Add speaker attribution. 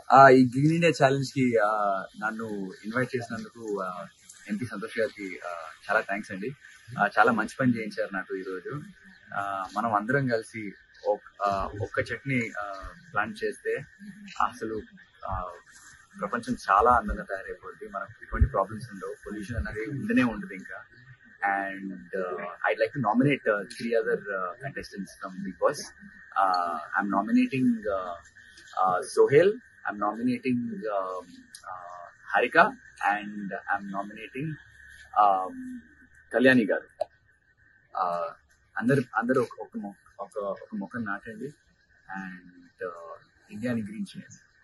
Speaker 1: ఆ, ఈ green India challenge కి ఆ, నన్ను ఇన్వైట్ చేసినందుకు ఎంపీ సంతోష్ గారికి ఆ, చాలా థ్యాంక్స్ అండి ఆ, చాలా మంచి పని చేయించారు నాకు ఈ రోజు ఆ, మనం అందరం కలిసి ఒక్- ఆ, ఒక్క చట్నీ ప్లాన్ చేస్తే అసలు ఆ, ప్రపంచం చాలా అందంగా తయారైపోద్ది మనకు ఎటువంటి ప్రాబ్లమ్స్ ఉండవు పొల్యూషన్ అనేది ఉండనే ఉండదు ఇంకా and I like to nominate three other contestants from Bigg Boss I'm nominating Sohel I'm nominating Harika and I'm nominating Kalyani గారు Uh, అందరు అందరూ ఒక ఒక మొక్క ఒక ఒక మొక్కను నాటండి అండ్ ఇండియాని గ్రీన్ చేయండి